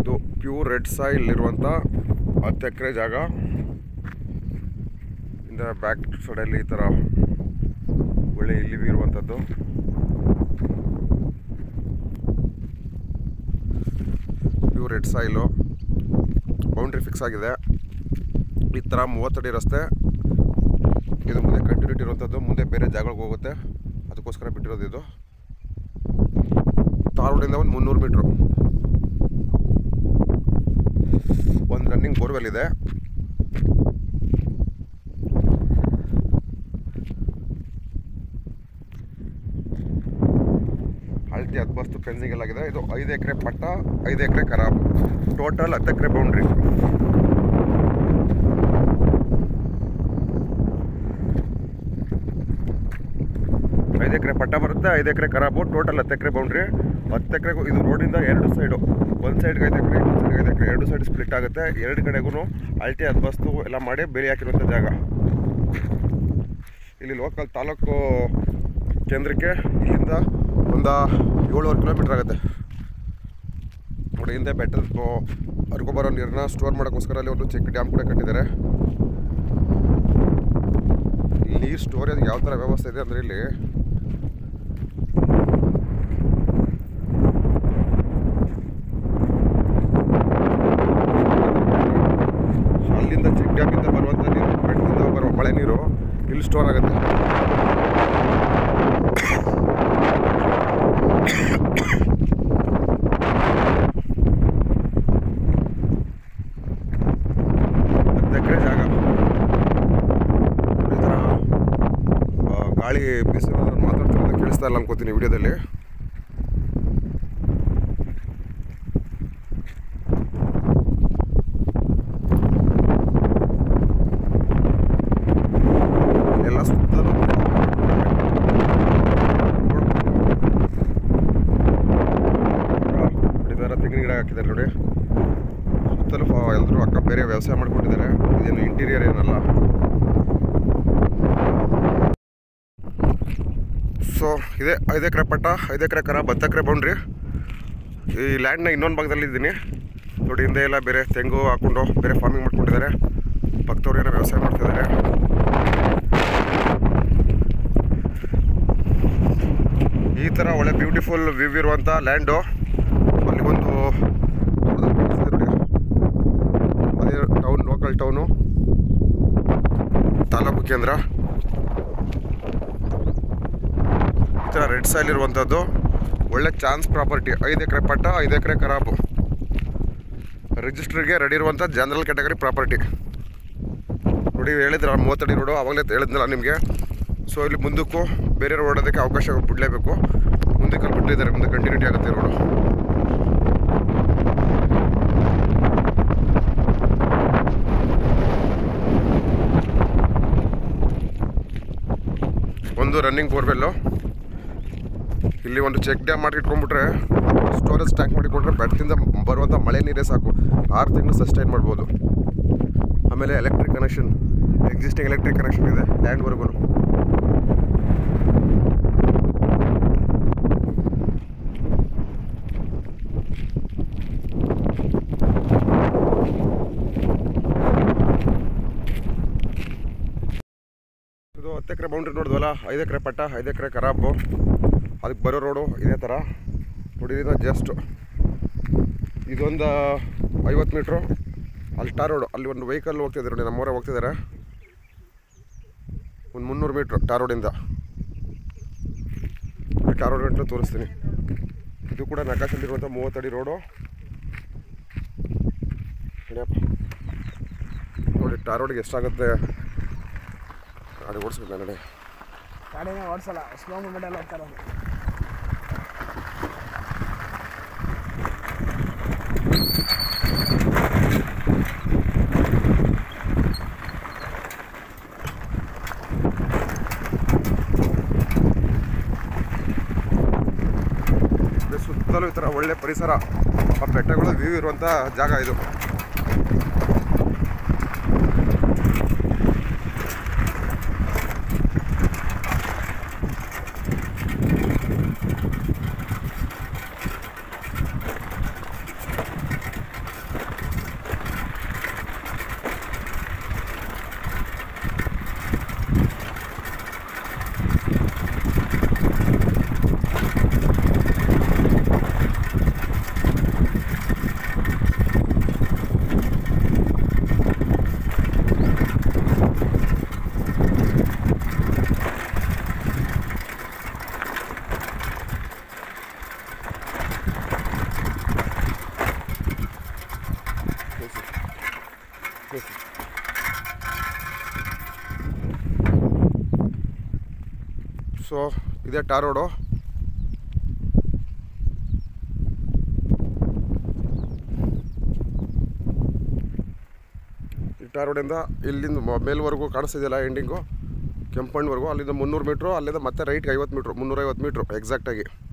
ಇದು pure red soil ಇರುವಂಥ ಹತ್ತು ಎಕರೆ ಜಾಗ ಇಂದ ಬ್ಯಾಕ್ ಸೈಡಲ್ಲಿ ಈ ಥರ ಒಳ್ಳೆ ಇಲ್ಲಿ ಇರುವಂಥದ್ದು pure red soil boundary fix ಆಗಿದೆ ಈ ಥರ ಮೂವತ್ತಡಿ ರಸ್ತೆ ಇದು ಮುಂದೆ ಕಂಟಿನ್ಯೂಟಿ ಇರುವಂಥದ್ದು ಮುಂದೆ ಬೇರೆ ಜಾಗಗಳಿಗೆ ಹೋಗುತ್ತೆ ಅದಕ್ಕೋಸ್ಕರ ಬಿಟ್ಟಿರೋದು ಇದು ತಾರ್ ರೋಡಿಂದ ಒಂದು ಮುನ್ನೂರು ಮೀಟ್ರು ಒಂದು ರನ್ನಿಂಗ್ ಬೋರ್ವೆಲ್ ಇದೆ ಅಳತಿ ಹತ್ತು ಫೆನ್ಸಿಂಗ್ ಎಲ್ಲ ಆಗಿದೆ ಇದು ಐದು ಎಕರೆ ಪಟ್ಟ ಐದು ಎಕರೆ ಖರಾಬ್ ಟೋಟಲ್ ಹತ್ತು ಎಕರೆ ಬೌಂಡ್ರಿ ಐದು ಎಕರೆ ಪಟ್ಟ ಬರುತ್ತೆ ಐದು ಎಕರೆ ಖರಾಬು ಟೋಟಲ್ ಹತ್ತು ಎಕರೆ ಬೌಂಡ್ರಿ ಹತ್ತು ಎಕರೆಗೂ ಇದು ರೋಡಿಂದ ಎರಡು ಸೈಡು ಒಂದು ಸೈಡ್ಗೆ ಐದು ಎಕರೆ ಇನ್ನೊಂದು ಸೈಡ್ಗೆ ಐದು ಎಕರೆ ಎರಡು ಸೈಡ್ ಸ್ಪ್ಲಿಟ್ ಆಗುತ್ತೆ ಎರಡು ಕಡೆಗೂ ಅಳತೆ ಹದ್ಬಸ್ತು ಎಲ್ಲ ಮಾಡಿ ಬೇಲಿ ಹಾಕಿರುವಂಥ ಜಾಗ ಇಲ್ಲಿ ಲೋಕಲ್ ತಾಲೂಕು ಕೇಂದ್ರಕ್ಕೆ ಇಲ್ಲಿಂದ ಒಂದು ಏಳುವರೆ ಕಿಲೋಮೀಟ್ರ್ ಆಗುತ್ತೆ ನೋಡಿ ಹಿಂದೆ ಬೆಟ್ಟದ ಹರ್ಕೊಬರೋ ನೀರನ್ನ ಸ್ಟೋರ್ ಮಾಡೋಕ್ಕೋಸ್ಕರ ಅಲ್ಲಿ ಒಂದು ಚಿಕ್ಕ ಡ್ಯಾಮ್ ಕೂಡ ಕಟ್ಟಿದ್ದಾರೆ ಇಲ್ಲಿ ನೀರು ಸ್ಟೋರೇಜ್ ಯಾವ ಥರ ವ್ಯವಸ್ಥೆ ಇದೆ ಅಂದರೆ ಇಲ್ಲಿ ಸೊ ಅಲ್ಲಿಂದ ಚಿಕ್ಕ ಡ್ಯಾಮಿಂದ ಬರುವಂಥ ನೀರು ಬೆಟ್ಟದಿಂದ ಬರುವ ಮಳೆ ನೀರು ಇಲ್ಲಿ ಸ್ಟೋರ್ ಆಗುತ್ತೆ ಹತ್ತು ಎಕರೆ ಜಾಗ ಈ ಥರ ಆ, ಗಾಳಿ ಬೀಸಿರೋದ್ರ ಮಾತಾಡ್ತಿರೋದು ಕೇಳಿಸ್ತಾ ಇಲ್ಲ ಅನ್ಕೋತೀನಿ ವಿಡಿಯೋದಲ್ಲಿ ಎಲ್ಲ ಸುತ್ತಲೂ ಇದರ ತೆಂಗಿನ ಗಿಡ ಹಾಕಿದ್ದಾರೆ ನೋಡಿ ಸುತ್ತಲೂ ಎಲ್ಲರೂ ಅಕ್ಕ ಬೇರೆ ವ್ಯವಸಾಯ ಮಾಡ್ಕೊಂಡಿದ್ದಾರೆ ಇದೇನು ಇಂಟೀರಿಯರ್ ಏನಲ್ಲ ಸೊ ಇದೆ ಐದು ಎಕರೆ ಪಟ್ಟ ಐದು ಎಕರೆ ಕರ ಹತ್ತು ಎಕರೆ ಬೌಂಡ್ರಿ ಈ ಲ್ಯಾಂಡ್ನ ಇನ್ನೊಂದು ಭಾಗದಲ್ಲಿ ಇದ್ದೀನಿ ನೋಡಿ ಹಿಂದೆ ಎಲ್ಲ ಬೇರೆ ತೆಂಗು ಹಾಕೊಂಡು ಬೇರೆ ಫಾರ್ಮಿಂಗ್ ಮಾಡ್ಕೊಂಡಿದ್ದಾರೆ ಪಕ್ಕದವ್ರು ಏನೋ ವ್ಯವಸಾಯ ಮಾಡ್ತಿದ್ದಾರೆ ಈ ಥರ ಒಳ್ಳೆ ಬ್ಯೂಟಿಫುಲ್ ವ್ಯೂ ಇರುವಂಥ ಲ್ಯಾಂಡು ಅಲ್ಲಿ ಒಂದು ದೊಡ್ಡದಾಗಿ ಕಾಣಿಸ್ತಿದೆ ನೋಡಿ ಅದೇ ಟೌನ್ ಲೋಕಲ್ ಟೌನು ತಾಲೂಕು ಕೇಂದ್ರ ಈ ಥರ ರೆಡ್ ಸೈಲ್ ಇರುವಂಥದ್ದು ಒಳ್ಳೆ ಚಾನ್ಸ್ ಪ್ರಾಪರ್ಟಿ ಐದು ಎಕರೆ ಪಟ್ಟ ಐದು ಎಕರೆ ಖರಾಬು ರಿಜಿಸ್ಟ್ರಿಗೆ ರೆಡಿ ಇರುವಂಥ ಜನರಲ್ ಕ್ಯಾಟಗರಿ ಪ್ರಾಪರ್ಟಿ ನೋಡಿ ಹೇಳಿದ್ರ ಮೂವತ್ತಡಿ ರೋಡು ಆವಾಗಲೇ ಹೇಳಿದ್ನಲ್ಲ ನಿಮಗೆ ಸೊ ಇಲ್ಲಿ ಮುಂದಕ್ಕೂ ಬೇರೆ ರೋಡ್ ಓಡೋದಕ್ಕೆ ಅವಕಾಶ ಬಿಡಲೇಬೇಕು ಮುಂದಕ್ಕೆ ಅಲ್ಲಿ ಬಿಟ್ಟಿದ್ದಾರೆ ಮುಂದೆ ಕಂಟಿನ್ಯೂಟಿ ಆಗುತ್ತೆ ರೋಡು ಒಂದು ರನ್ನಿಂಗ್ ಬೋರ್ವೆಲ್ಲು ಇಲ್ಲಿ ಒಂದು ಚೆಕ್ ಡ್ಯಾಮ್ ಮಾಡಿ ಇಟ್ಕೊಂಡ್ಬಿಟ್ರೆ ಸ್ಟೋರೇಜ್ ಟ್ಯಾಂಕ್ ಮಾಡಿಕೊಂಡ್ರೆ ಬೆಟ್ಟದಿಂದ ಬರುವಂಥ ಮಳೆ ನೀರೇ ಸಾಕು ಆರು ತಿಂಗಳು ಸಸ್ಟೈನ್ ಮಾಡ್ಬೋದು ಆಮೇಲೆ electric connection existing electric connection ಇದೆ ಲ್ಯಾಂಡ್ವರೆಗೂ ಇದು ಹತ್ತು ಎಕರೆ ಬೌಂಡ್ರಿ ನೋಡಿದ್ವಲ್ಲ ಐದು ಎಕರೆ ಪಟ್ಟ ಐದು ಎಕರೆ ಖರಾಬು ಅದಕ್ಕೆ ಬರೋ ರೋಡು ಇದೇ ಥರ ನೋಡಿ ಇದನ್ನ ಜಸ್ಟ್ ಇದೊಂದು ಐವತ್ತು ಮೀಟ್ರು ಅಲ್ಲಿ ಟಾರ್ ರೋಡು ಅಲ್ಲಿ ಒಂದು ವೆಹಿಕಲ್ ಹೋಗ್ತಿದ್ದಾರೆ ನೋಡಿ ನಮ್ಮವರೇ ಹೋಗ್ತಿದ್ದಾರೆ ಒಂದು ಮುನ್ನೂರು ಮೀಟ್ರು ಟಾರ್ ರೋಡಿಂದ ಈ ಟಾರ್ ರೋಡ್ ಗಂಟಲು ತೋರಿಸ್ತೀನಿ ಇದು ಕೂಡ ನಕಾಶಲ್ಲಿರುವಂಥ ಮೂವತ್ತಡಿ ರೋಡು ನೋಡಿಯಪ್ಪ. ನೋಡಿ ಟಾರ್ ರೋಡಿಗೆ ಎಷ್ಟಾಗುತ್ತೆ ಗಾಡಿ ಓಡಿಸ್ಬೇಕು ನೋಡಿ ಗಾಡಿನೇ ಓಡಿಸಲ್ಲ ಸ್ಲೋ ಮೂಮೆಂಟಲ್ಲಿ ಹೋಗ್ತಾ ಇರೋದು ಇದು ಸುತ್ತಲೂ ಈ ಥರ ಒಳ್ಳೆ ಪರಿಸರ ಆ ಬೆಟ್ಟಗಳ ವ್ಯೂ ಇರುವಂಥ ಜಾಗ ಇದು ಸೊ ಇದೇ ಟಾರ್ ರೋಡು ಈ ಟಾರ್ ರೋಡಿಂದ ಇಲ್ಲಿಂದ ಮ- ಮೇಲ್ವರೆಗೂ ಕಾಣಿಸ್ತಿದೆಯಲ್ಲ ಎಂಡಿಂಗು ಕೆಂಪಣ್ಣವರೆಗೂ ಅಲ್ಲಿಂದ ಮುನ್ನೂರು ಮೀಟ್ರು ಅಲ್ಲಿಂದ ಮತ್ತೆ ರೈಟ್ಗೆ ಐವತ್ತು ಮೀಟ್ರು ಮುನ್ನೂರೈವತ್ತು ಮೀಟ್ರು ಎಕ್ಸಾಕ್ಟಾಗಿ